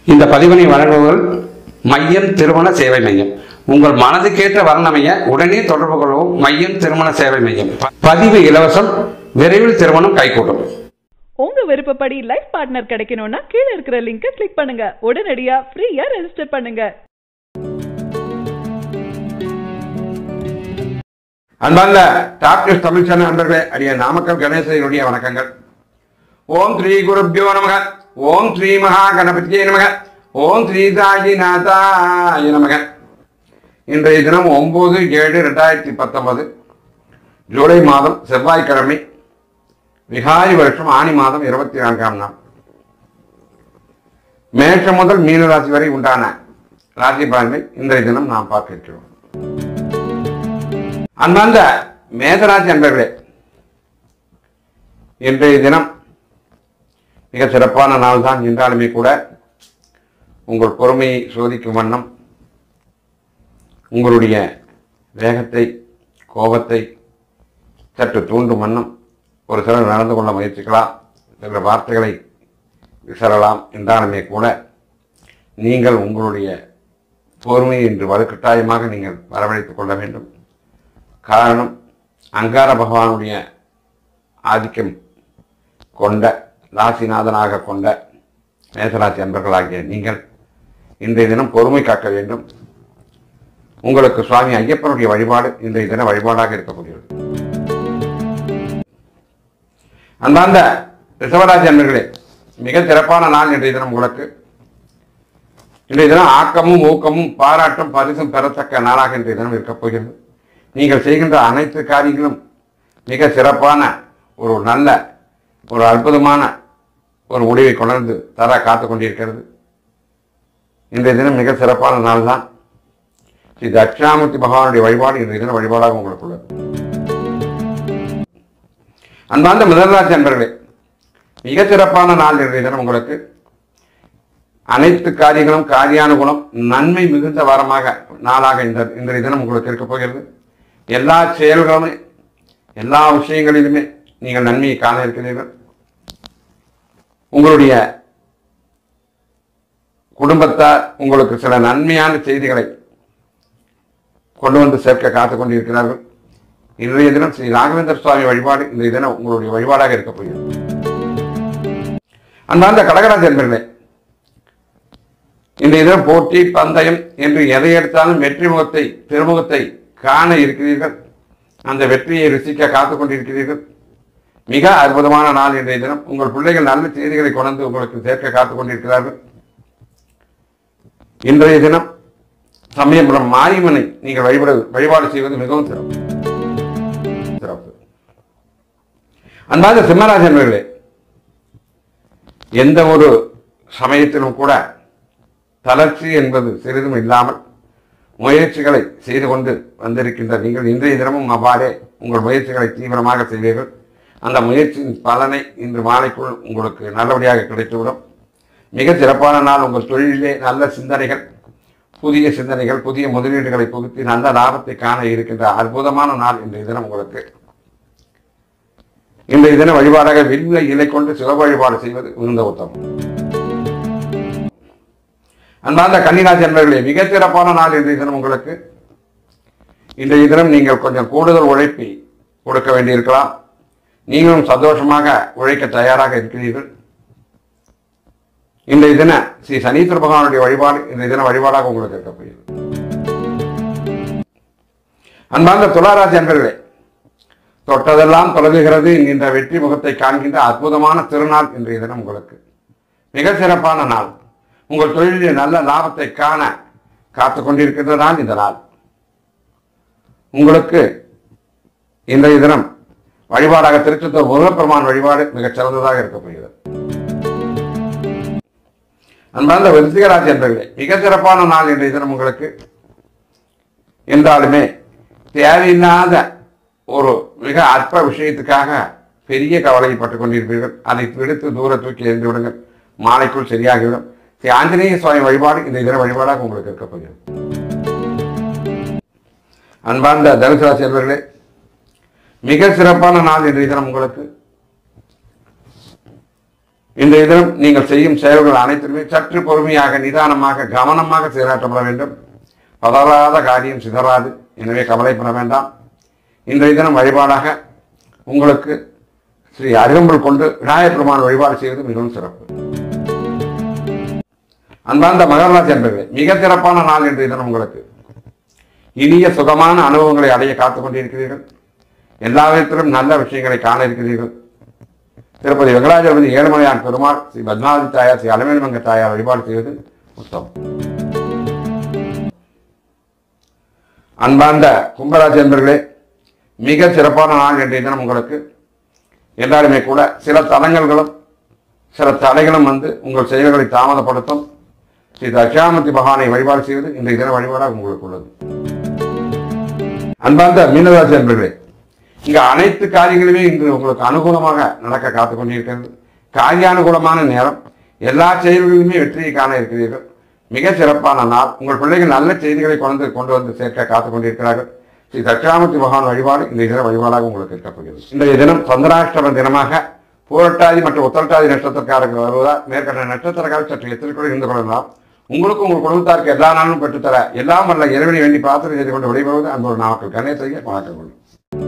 இந்த பதிவினை வழங்குபவர்கள் மையம் திருமண சேவை மையம் உங்கள் மனதுக்கேற்ற வர்ணமைய உடனே தொடர்பு கொள்ளவும் மையம் திருமண சேவை மையம் ப- பதிவு இலவசம் விரைவில் திருமணம் கைகூடும் உங்க விருப்பப்படி லைஃப் பார்ட்னர் கிடைக்கணும்னா கீழ இருக்கிற லிங்கை கிளிக் பண்ணுங்க உடனடியா ஃப்ரீயா ரெஜிஸ்டர் பண்ணுங்க அன்பார்ந்த டாக்டர் தமிழ் சேனல் நண்பர்களே அடிய நாமக்கல் கணேசனுடைய வணக்கங்கள் ஓம் ஸ்ரீ குருப்பியோ நமக ஓம் ஸ்ரீ மகா கணபதியே நமக ஓம் ஸ்ரீ சாயி நாதாய நமக இன்றைய தினம் ஒன்பது ஏழு ரெண்டாயிரத்தி பத்தொன்பது ஜூலை மாதம் செவ்வாய்க்கிழமை விகாரி வருஷம் ஆனி மாதம் இருபத்தி நான்காம் நாள் மேஷம் முதல் மீனராசி வரை உண்டான ராசி பலன்களை இன்றைய தினம் நாம் பார்க்க இருக்கிறோம் அன்பார்ந்த மேதராஜ் அன்பர்களே இன்றைய தினம் மிக சிறப்பான நாள் தான் என்றாலுமே கூட உங்கள் பொறுமையை சோதிக்கும் வண்ணம் உங்களுடைய வேகத்தை கோபத்தை சற்று தூண்டும் வண்ணம் ஒரு சிலர் நடந்து கொள்ள முயற்சிக்கலாம் சில வார்த்தைகளை விசரலாம் என்றாலுமே கூட நீங்கள் உங்களுடைய பொறுமையை இன்று வலுக்கட்டாயமாக நீங்கள் வரவழைத்துக் கொள்ள வேண்டும் காரணம் அங்கார பகவானுடைய ஆதிக்கம் கொண்ட ராசிநாதனாக கொண்ட மேசராசி அன்பர்களாகிய நீங்கள் இன்றைய தினம் பொறுமை காக்க வேண்டும் உங்களுக்கு சுவாமி ஐயப்பனுடைய வழிபாடு இன்றைய தின வழிபாடாக இருக்கக்கூடியது அன்பார்ந்த ரிஷவராசி அன்பர்களே மிக சிறப்பான நாள் இன்றைய தினம் உங்களுக்கு இன்றைய தினம் ஆக்கமும் ஊக்கமும் பாராட்டும் பரிசும் பெறத்தக்க நாளாக இன்றைய தினம் இருக்கப் போகிறது நீங்கள் செய்கின்ற அனைத்து காரியங்களும் மிக சிறப்பான ஒரு நல்ல ஒரு அற்புதமான ஒரு முடிவை கொணர்ந்து தர காத்து கொண்டிருக்கிறது இன்றைய தினம் மிக சிறப்பான நாள் தான் ஸ்ரீ தட்சிணாமூர்த்தி பகவானுடைய வழிபாடு இன்றைய தினம் வழிபாடாக உங்களுக்கு உள்ளது அன்பார்ந்த முதல்ராட்சி அன்பர்களே மிக சிறப்பான நாள் இன்றைய தினம் உங்களுக்கு அனைத்து காரியங்களும் காரியானுகுணம் நன்மை மிகுந்த வாரமாக நாளாக இந்த இன்றைய தினம் உங்களுக்கு இருக்க போகிறது எல்லா செயல்களுமே எல்லா விஷயங்களிலுமே நீங்கள் நன்மையை காண இருக்கிறீர்கள் உங்களுடைய குடும்பத்தார் உங்களுக்கு சில நன்மையான செய்திகளை கொண்டு வந்து சேர்க்க காத்துக் கொண்டிருக்கிறார்கள் இன்றைய தினம் ஸ்ரீ ராகவேந்தர் சுவாமி வழிபாடு இன்றைய தினம் உங்களுடைய வழிபாடாக இருக்க போகிறது அன்பார்ந்த கடகராஜ் என்பர்களே இன்றைய தினம் போட்டி பந்தயம் என்று எதை எடுத்தாலும் வெற்றி முகத்தை திருமுகத்தை காண இருக்கிறீர்கள் அந்த வெற்றியை ருசிக்க காத்துக் கொண்டிருக்கிறீர்கள் மிக அற்புதமான நாள் இன்றைய தினம் உங்கள் பிள்ளைகள் நல்ல செய்திகளை கொண்டு உங்களுக்கு சேர்க்க காத்துக் கொண்டிருக்கிறார்கள் இன்றைய தினம் சமயபுரம் மாரியம்மனை நீங்கள் வழிபட வழிபாடு செய்வது மிகவும் சிறப்பு சிறப்பு அன்பாக சிம்மராஜன்களே எந்த ஒரு சமயத்திலும் கூட தளர்ச்சி என்பது சிறிதும் இல்லாமல் முயற்சிகளை செய்து கொண்டு வந்திருக்கின்ற நீங்கள் இன்றைய தினமும் அவ்வாறே உங்கள் முயற்சிகளை தீவிரமாக செய்வீர்கள் அந்த முயற்சியின் பலனை இன்று மாலைக்குள் உங்களுக்கு நல்லபடியாக கிடைத்துவிடும் மிக சிறப்பான நாள் உங்கள் தொழிலிலே நல்ல சிந்தனைகள் புதிய சிந்தனைகள் புதிய முதலீடுகளை புகுத்தி நல்ல லாபத்தை காண இருக்கின்ற அற்புதமான நாள் இன்றைய தினம் உங்களுக்கு இன்றைய தினம் வழிபாடாக வில்ல இலை கொண்டு சிவ வழிபாடு செய்வது மிகுந்த உத்தமம் அன்பார்ந்த கன்னிராசி என்பர்களே மிக சிறப்பான நாள் இன்றைய தினம் உங்களுக்கு இன்றைய தினம் நீங்கள் கொஞ்சம் கூடுதல் உழைப்பை கொடுக்க வேண்டியிருக்கலாம் நீங்களும் சந்தோஷமாக உழைக்க தயாராக இருக்கிறீர்கள் இன்றைய தின ஸ்ரீ சனீஸ்வர பகவானுடைய வழிபாடு இன்றைய தின வழிபாடாக உங்களுக்கு இருக்க போகிறது அன்பார்ந்த துளாராசி அன்பர்களே தொட்டதெல்லாம் தொடங்குகிறது என்கின்ற வெற்றி முகத்தை காண்கின்ற அற்புதமான திருநாள் இன்றைய தினம் உங்களுக்கு மிக சிறப்பான நாள் உங்கள் தொழிலில் நல்ல லாபத்தை காண காத்து கொண்டிருக்கின்ற நாள் இந்த நாள் உங்களுக்கு இன்றைய தினம் வழிபாடாக திருச்செந்தூர் முருகப்பெருமான் வழிபாடு மிகச் சிறந்ததாக இருக்கப் போகிறது அன்பார்ந்த விருத்திகராசி என்பர்களே மிக சிறப்பான நாள் இன்றைய தினம் உங்களுக்கு என்றாலுமே தேவையில்லாத ஒரு மிக அற்ப விஷயத்துக்காக பெரிய கவலைப்பட்டுக் கொண்டிருப்பீர்கள் அதை விடுத்து தூர தூக்கி எறிந்து விடுங்கள் மாலைக்குள் சரியாகிவிடும் ஸ்ரீ ஆஞ்சநேய சுவாமி வழிபாடு இந்த தின வழிபாடாக உங்களுக்கு இருக்க போகிறது அன்பார்ந்த தனுசு ராசி என்பர்களே மிக சிறப்பான நாள் இன்றைய தினம் உங்களுக்கு இன்றைய தினம் நீங்கள் செய்யும் செயல்கள் அனைத்துமே சற்று பொறுமையாக நிதானமாக கவனமாக செயலாற்றப்பட வேண்டும் பதறாத காரியம் சிதறாது எனவே கவலைப்பட வேண்டாம் இன்றைய தினம் வழிபாடாக உங்களுக்கு ஸ்ரீ அருகம்புல் கொண்டு விநாயகப் பெருமான் வழிபாடு செய்வது மிகவும் சிறப்பு அன்பார்ந்த மகராஜ் என்பது மிக சிறப்பான நாள் இன்றைய தினம் உங்களுக்கு இனிய சுகமான அனுபவங்களை அடைய காத்துக் கொண்டிருக்கிறீர்கள் எல்லா விதத்திலும் நல்ல விஷயங்களை காண இருக்கிறீர்கள் திருப்பதி வெங்கடாஜலபதி ஏழுமலையான் பெருமாள் ஸ்ரீ பத்மாவதி தாயார் ஸ்ரீ அலமேல்மங்க தாயார் வழிபாடு செய்வது உத்தமம் அன்பார்ந்த கும்பராசி என்பர்களே மிக சிறப்பான நாள் இன்றைய தினம் உங்களுக்கு எல்லாருமே கூட சில தடங்கல்களும் சில தடைகளும் வந்து உங்கள் செயல்களை தாமதப்படுத்தும் ஸ்ரீ தட்சாமூர்த்தி பகவானை வழிபாடு செய்வது இன்றைய தின வழிபாடாக உங்களுக்கு உள்ளது அன்பார்ந்த மீனராசி என்பர்களே இங்க அனைத்து காரியங்களுமே இன்று உங்களுக்கு அனுகூலமாக நடக்க காத்துக் கொண்டிருக்கிறது காரியானுகூலமான நேரம் எல்லா செயல்களிலுமே வெற்றியை காண இருக்கிறீர்கள் மிக சிறப்பான நாள் உங்கள் பிள்ளைகள் நல்ல செய்திகளை கொண்டு கொண்டு வந்து சேர்க்க காத்துக் கொண்டிருக்கிறார்கள் ஸ்ரீ தட்சிணாமூர்த்தி பகவான் வழிபாடு இன்றைய தின வழிபாடாக உங்களுக்கு இருக்கப்படுகிறது இன்றைய தினம் சந்திராஷ்டம தினமாக பூரட்டாதி மற்றும் உத்தரட்டாதி நட்சத்திரக்காரர்கள் வருவதால் மேற்கண்ட நட்சத்திரக்காரர் சற்று எச்சரிக்கையோடு இருந்து கொள்ளலாம் உங்களுக்கும் உங்கள் குடும்பத்தாருக்கு எல்லா நாளும் பெற்றுத்தர எல்லாம் வல்ல இறைவனை வேண்டி பிரார்த்தனை செய்து கொண்டு விடைபெறுவது அன்போடு நாமக்கல் கணேசைய வணக்கம் கொள்ளும்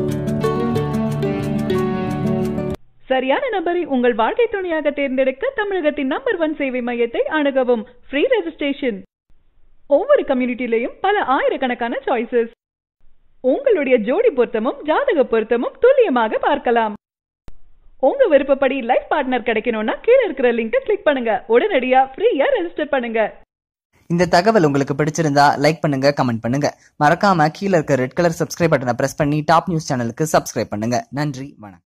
சரியான நபரை உங்கள் வாழ்க்கை துணையாக தேர்ந்தெடுக்க தமிழகத்தின் நம்பர் ஒன் சேவை மையத்தை அணுகவும் ஃப்ரீ ரெஜிஸ்ட்ரேஷன் ஒவ்வொரு கம்யூனிட்டிலையும் பல ஆயிரக்கணக்கான சாய்ஸஸ் உங்களுடைய ஜோடி பொருத்தமும் ஜாதக பொருத்தமும் துல்லியமாக பார்க்கலாம் உங்க விருப்பப்படி லைஃப் பார்ட்னர் கிடைக்கணும்னா கீழே இருக்கிற லிங்கை கிளிக் பண்ணுங்க உடனடியா ஃப்ரீயா ரெஜிஸ்டர் பண்ணுங்க இந்த தகவல் உங்களுக்கு பிடிச்சிருந்தா லைக் பண்ணுங்க கமெண்ட் பண்ணுங்க மறக்காம கீழே இருக்க ரெட் கலர் சப்ஸ்கிரைப் பட்டனை பிரஸ் பண்ணி டாப் நியூஸ் சேனலுக்கு சப்ஸ்கிரைப் பண்ணுங்க நன்றி வணக்கம்